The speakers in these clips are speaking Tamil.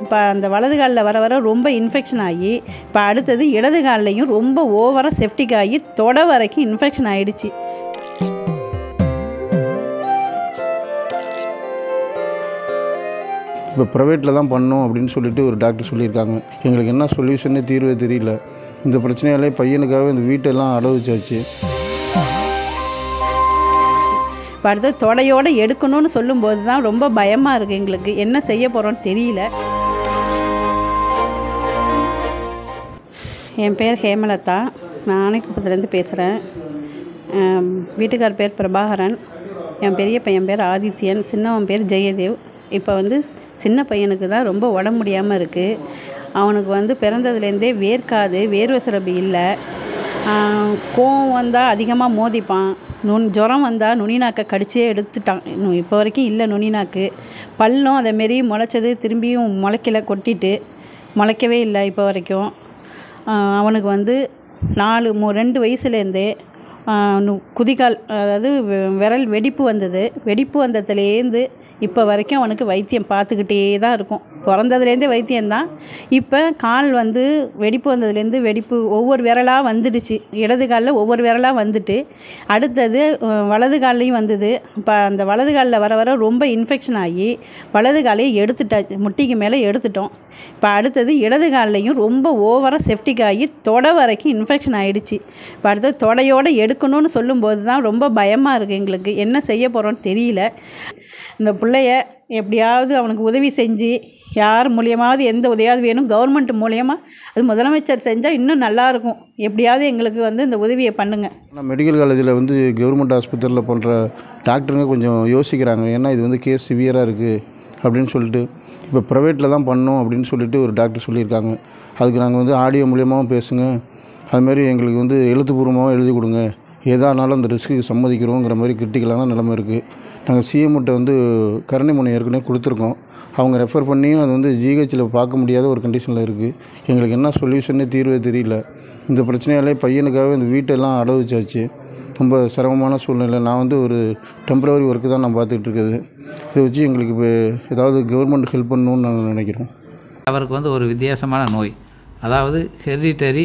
இப்போ அந்த வலது காலில் வர வர ரொம்ப இன்ஃபெக்ஷன் ஆகி இப்போ அடுத்தது இடது கால்லையும் ரொம்ப ஓவராக செப்டிக் ஆகி தொட வரைக்கும் இன்ஃபெக்ஷன் ஆயிடுச்சு இப்போ ப்ரைவேட்டில் தான் பண்ணோம் அப்படின்னு சொல்லிட்டு ஒரு டாக்டர் சொல்லியிருக்காங்க எங்களுக்கு என்ன சொல்யூஷனே தீர்வே தெரியல இந்த பிரச்சனையாலே பையனுக்காக இந்த வீட்டெல்லாம் அடவு வச்சாச்சு இப்போ அடுத்தது தொடையோடு எடுக்கணும்னு சொல்லும்போது தான் ரொம்ப பயமாக இருக்குது எங்களுக்கு என்ன செய்ய போகிறோன்னு தெரியல என் பேர் ஹேமலதா நான் ஆணைக்குப்பத்துலேருந்து பேசுகிறேன் வீட்டுக்கார் பேர் பிரபாகரன் என் பெரிய பையன் பேர் ஆதித்யன் சின்னவன் பேர் ஜெயதேவ் இப்போ வந்து சின்ன பையனுக்கு தான் ரொம்ப உடம்பு முடியாமல் இருக்குது அவனுக்கு வந்து பிறந்ததுலேருந்தே வேர்க்காது வேர்வை சுரப்பி இல்லை ஆஹ் கோவம் வந்தால் அதிகமாக மோதிப்பான் நுண் ஜுரம் வந்தால் நுனிநாக்கை கடிச்சே எடுத்துட்டான் இன்னும் இப்போ வரைக்கும் இல்லை நுனிநாக்கு பல்லும் அதேமாரி முளைச்சது திரும்பியும் முளைக்கல கொட்டிட்டு முளைக்கவே இல்லை இப்போ வரைக்கும் ஆஹ் அவனுக்கு வந்து நாலு மூ ரெண்டு வயசுலேருந்தே ஆஹ் நு- குதிகால் அதாவது வெ- விரல் வெடிப்பு வந்தது வெடிப்பு வந்ததுலேருந்து இப்போ வரைக்கும் அவனுக்கு வைத்தியம் பார்த்துக்கிட்டே தான் இருக்கும் பிறந்ததுலேருந்தே வைத்தியம்தான் இப்போ கால் வந்து வெடிப்பு வந்ததுலேருந்து வெடிப்பு ஒவ்வொரு விரலாக வந்துடுச்சு இடது காலில் ஒவ்வொரு விரலாக வந்துட்டு அடுத்தது அஹ், வலது கால்லையும் வந்தது இப்போ அந்த வலது காலில் வர வர ரொம்ப இன்ஃபெக்ஷன் ஆகி வலது காலையும் எடுத்துட்டாச்சு முட்டிக்கு மேலே எடுத்துட்டோம் இப்போ அடுத்தது இடது கால்லையும் ரொம்ப ஓவராக செப்டிக் ஆகி தொடை வரைக்கும் இன்ஃபெக்ஷன் ஆயிடுச்சு இப்போ அடுத்தது தொடையோடு எடுக்கணும்னு சொல்லும்போது தான் ரொம்ப பயமாக இருக்குது எங்களுக்கு என்ன செய்ய போகிறோன்னு தெரியல இந்த பிள்ளைய எப்படியாவது அவனுக்கு உதவி செஞ்சு யார் மூலியமாவது எந்த உதவியாவது வேணும் கவர்மெண்ட் மூலியமாக அது முதலமைச்சர் செஞ்சால் இன்னும் நல்லாயிருக்கும் எப்படியாவது எங்களுக்கு வந்து இந்த உதவியை பண்ணுங்கள் ஆனால் மெடிக்கல் காலேஜில் வந்து கவர்மெண்ட் ஆஸ்பத்திரியில் பண்ணுற டாக்டருங்க கொஞ்சம் யோசிக்கிறாங்க ஏன்னா இது வந்து கேஸ் சிவியராக இருக்குது அப்படின்னு சொல்லிட்டு இப்போ ப்ரைவேட்டில் தான் பண்ணோம் அப்படின்னு சொல்லிட்டு ஒரு டாக்டர் சொல்லியிருக்காங்க அதுக்கு நாங்கள் வந்து ஆடியோ மூலியமாகவும் பேசுங்க அதுமாரி எங்களுக்கு வந்து எழுத்துப்பூர்வமாகவும் எழுதி கொடுங்க எதானாலும் அந்த ரிஸ்க்கு சம்மதிக்கிறோங்கிற மாதிரி கிரிட்டிக்கலான நிலைமை இருக்குது நாங்கள் சிஎம்கிட்ட வந்து கருணை மனு ஏற்கனவே கொடுத்துருக்கோம் அவங்க ரெஃபர் பண்ணியும் அது வந்து ஜிஹெச்சில் பார்க்க முடியாத ஒரு கண்டிஷனில் இருக்குது எங்களுக்கு என்ன சொல்யூஷனே தீர்வே தெரியல இந்த பிரச்சனையாலே பையனுக்காக இந்த வீட்டெல்லாம் அடவு வச்சாச்சு ரொம்ப சிரமமான சூழ்நிலை நான் வந்து ஒரு டெம்பரவரி ஒர்க்கு தான் நான் பார்த்துக்கிட்டு இருக்குது இதை வச்சு எங்களுக்கு இப்போ ஏதாவது கவர்மெண்ட் ஹெல்ப் பண்ணணும்னு நான் நினைக்கிறோம் அவருக்கு வந்து ஒரு வித்தியாசமான நோய் அதாவது hereditary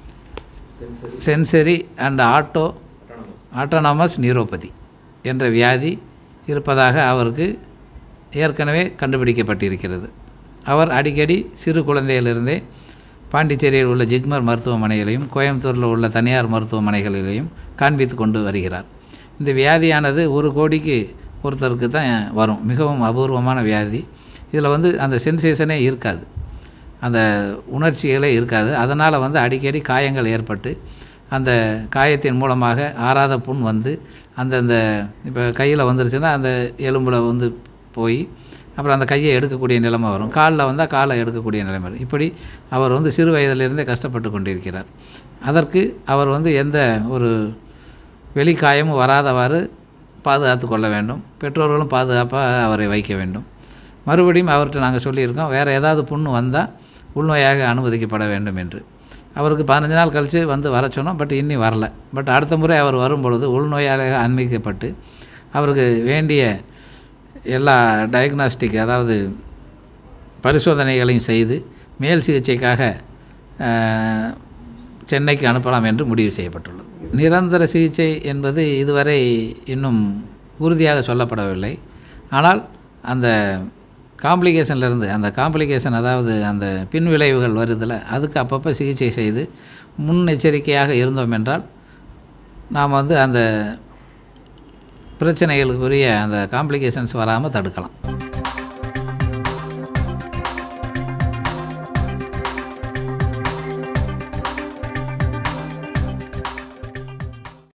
sensory and auto autonomous neuropathy என்ற வியாதி இருப்பதாக அவருக்கு ஏற்கனவே கண்டுபிடிக்கப்பட்டிருக்கிறது அவர் அடிக்கடி சிறு குழந்தையிலிருந்தே பாண்டிச்சேரியில் உள்ள ஜிக்மர் மருத்துவமனைகளையும் கோயம்புத்தூரில் உள்ள தனியார் மருத்துவமனைகளிலையும் காண்பித்து கொண்டு வருகிறார் இந்த வியாதியானது ஒரு கோடிக்கு ஒருத்தருக்கு தான் வரும் மிகவும் அபூர்வமான வியாதி இதில் வந்து அந்த சென்சேஷனே இருக்காது அந்த உணர்ச்சிகளே இருக்காது அதனால் வந்து அடிக்கடி காயங்கள் ஏற்பட்டு அந்த காயத்தின் மூலமாக ஆறாத புண் வந்து அந்தந்த இப்போ கையில் வந்துருச்சுன்னா அந்த எலும்பில் வந்து போய் அப்புறம் அந்த கையை எடுக்கக்கூடிய நிலைமை வரும் காலில் வந்தால் காலை எடுக்கக்கூடிய நிலைமை வரும் இப்படி அவர் வந்து சிறு வயதிலிருந்தே கஷ்டப்பட்டு கொண்டிருக்கிறார் அதற்கு அவர் வந்து எந்த ஒரு வெளிக்காயமும் வராதவாறு பாதுகாத்து கொள்ள வேண்டும் பெற்றோர்களும் பாதுகாப்பாக அவரை வைக்க வேண்டும் மறுபடியும் அவர்கிட்ட நாங்கள் சொல்லியிருக்கோம் வேறு ஏதாவது புண்ணு வந்தால் உள்நோயாக அனுமதிக்கப்பட வேண்டும் என்று அவருக்கு பதினஞ்சு நாள் கழித்து வந்து வர சொன்னோம் பட் இன்னி வரல பட் அடுத்த முறை அவர் வரும் பொழுது உள்நோயாளியாக அனுமதிக்கப்பட்டு அவருக்கு வேண்டிய எல்லா டயக்னாஸ்டிக் அதாவது பரிசோதனைகளையும் செய்து மேல் சிகிச்சைக்காக அஹ், சென்னைக்கு அனுப்பலாம் என்று முடிவு செய்யப்பட்டுள்ளது நிரந்தர சிகிச்சை என்பது இதுவரை இன்னும் உறுதியாக சொல்லப்படவில்லை ஆனால் அந்த காம்ப்ளிகேஷன்லேருந்து அந்த காம்ப்ளிகேஷன் அதாவது அந்த பின்விளைவுகள் வருதில்ல அதுக்கு அப்பப்போ சிகிச்சை செய்து முன்னெச்சரிக்கையாக இருந்தோம் என்றால் நாம் வந்து அந்த பிரச்சனைகளுக்குரிய அந்த காம்ப்ளிகேஷன்ஸ் வராமல் தடுக்கலாம்